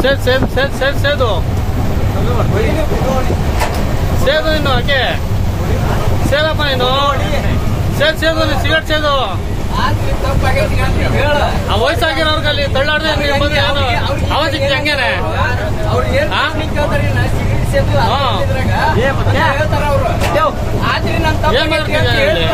ಸೇದ್ ಸೇದ್ ಸೇದ್ ಸೇದ್ ಸೇದು ಸೇದು ಇನ್ನು ಯಾಕೆ ಸೇದಪ್ಪ ನೀನು ಸೇದ್ ಸೇದು ನೀನು ಸಿಗರೇಟ್ ಸೇದು ಆ ವಯಸ್ಸಾಗಿರೋರ್ಗೆ ಅಲ್ಲಿ ತಳ್ಳಾಡ್ದೆ ನೀನು ಬಂದು ಏನು ಅವಾಜ್ ಇತ್ತು ಹಂಗೇನೆ ಹಾ? ಹಾ. ಏನ್ ಮಾಡ್ತಿದ್ಯ ಇಲ್ಲಿ?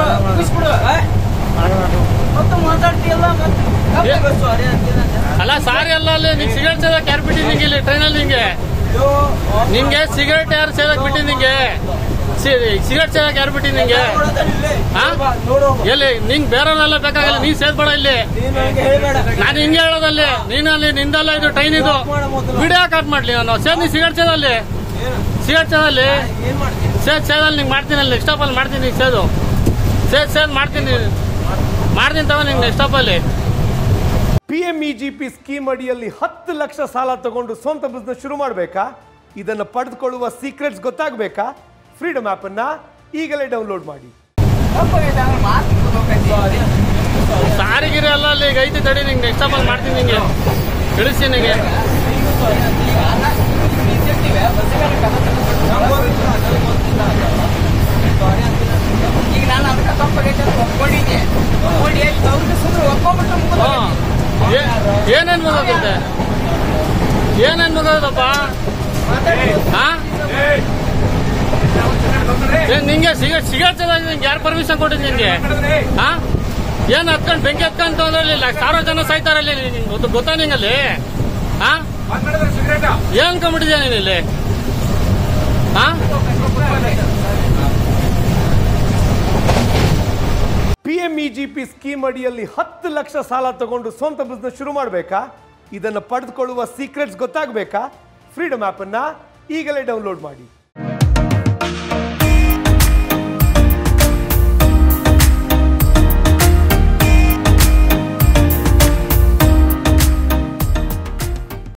ಅಲ್ಲ ಸಾರಿ ಅಲ್ಲ ಅಲ್ಲಿ ನಿಂಗೆ ಸಿಗರೇಟ್ ಸೇದಕ್ ಯಾರು ಬಿಟ್ಟಿದ್ದು ನಿಂಗೆ ಇಲ್ಲಿ ಟ್ರೈನಲ್ಲಿ ನಿಂಗೆ ನಿಂಗೆ ಸಿಗರೇಟ್ ಯಾರು ಸೇದಕ್ ಬಿಟ್ಟಿದ್ದು ನಿಂಗೆ ಸಿಗರೇಟ್ ಸೇದಕ್ ಯಾರು ಬಿಟ್ಟಿದ್ದು ನಿಂಗೆ ಹಾ ಎಲ್ಲಿ ನಿಂಗೆ ಬೇರೆಯವರೆಲ್ಲ ಬೇಕಾಗಲ್ಲ ನೀನ್ ಸೇದ್ಬೇಡ ಇಲ್ಲಿ ನಾನು ಹಿಂಗೆ ಹೇಳೋದಲ್ಲಿ ನೀನು ಅಲ್ಲಿ ನಿಂದಲ್ಲ ಇದು ಟ್ರೈನ್ ಇದು ವಿಡಿಯೋ ಕಾಟ್ ಮಾಡ್ಲಿ ನಾನು ಸೇದ್ ನೀ ಸಿಗರೇಟ್ ಸೇದಲ್ಲಿ ಸಿಗರೇಟ್ ಸೇದಲ್ಲಿ ಸೇದ್ ಸೇದಲ್ಲಿ ನಿಂಗೆ ಮಾಡ್ತೀನಿ ಅಲ್ಲಿ ನೆಕ್ಸ್ಟ್ ಸ್ಟಾಪಲ್ಲಿ ಮಾಡ್ತೀನಿ ಈಗ ಸೇದು ಸೇದ್ ಸೇದ್ ಮಾಡ್ತೀನಿ ಮಾಡ್ತೀನಿ ತಗೋ ನಿಂಗೆ ನೆಕ್ಸ್ಟ್ ಸ್ಟಾಪಲ್ಲಿ P M E G P scheme ಅಡಿಯಲ್ಲಿ ಹತ್ತು ಲಕ್ಷ ಸಾಲ ತಗೊಂಡು ಸ್ವಂತ ಬಿಸ್ನೆಸ್ ಶುರು ಮಾಡಬೇಕಾ ಇದನ್ನು ಪಡೆದುಕೊಳ್ಳುವ ಸೀಕ್ರೆಟ್ಸ್ ಗೊತ್ತಾಗಬೇಕಾ ಫ್ರೀಡಮ್ ಆ್ಯಪನ್ನು ಈಗಲೇ ಡೌನ್ಲೋಡ್ ಮಾಡಿ ಸಾರಿಗಿರಿ ಅಲ್ಲ ಅಲ್ಲಿ ಈಗ ಐತಿ ತಡಿ ನಿಂಗೆ ನೆಕ್ಸ್ಟ್ ಸ್ಟಾಪಲ್ಲಿ ಮಾಡ್ತೀನಿ ನಿಂಗೆ ತಿಳಿಸ್ತೀನಿ ನಿಂಗೆ ಈಗ ನಾನು ಅದಕ್ಕೆ ತಪ್ಪಾಗೈತೆ ಅಂತ ಒಪ್ಕೊಂಡಿದ್ದೆ ಒಪ್ಕೊಂಡು ಅವ್ರಿಗೆ ಸುಮ್ಮನೆ ಒಪ್ಕೊಂಡ್ಬಿಟ್ಟು ಹಾ ಮುಗಿದೋಗಿದೆ. ಏ- ಏನೇನ್ ಮುಗೋದೈತೆ ಏನೇನ್ ಮುಗೋದಪ್ಪ ಹಾ ಏನ್ ನಿಂಗೆ ಸಿಗರೇಟ್ ಸಿಗರೇಟ್ ನಿಂಗೆ ಯಾರು ಪರ್ಮಿಷನ್ ಕೊಟ್ಟಿದ್ ನಿಂಗೆ ಹಾ ಏನ್ ಹತ್ಕೊಂಡ್ ಬೆಂಕಿ ಹತ್ಕೊಂಡ್ ಅಂದ್ರೆ ಸಾವಿರ ಜನ ಸಾಯ್ತಾರಲ್ಲಿ ನಿಂಗೆ ಗೊತ್ತು ಗೊತ್ತಾ ನಿಂಗಲ್ಲಿ ಹಾ ಏನ್ ಅನ್ಕೊಂಡ್ಬಿಟ್ಟಿದ್ಯಾ ನೀನ್ ಇಲ್ಲಿ ಹಾ P M E G P scheme ಅಡಿಯಲ್ಲಿ ಹತ್ತು ಲಕ್ಷ ಸಾಲ ತಗೊಂಡು ಸ್ವಂತ ಬಿಸ್ನೆಸ್ ಶುರು ಮಾಡಬೇಕಾ ಇದನ್ನು ಪಡೆದುಕೊಳ್ಳುವ ಸೀಕ್ರೆಟ್ಸ್ ಗೊತ್ತಾಗಬೇಕಾ ಫ್ರೀಡಮ್ ಆ್ಯಪನ್ನು ಈಗಲೇ ಡೌನ್ಲೋಡ್ ಮಾಡಿ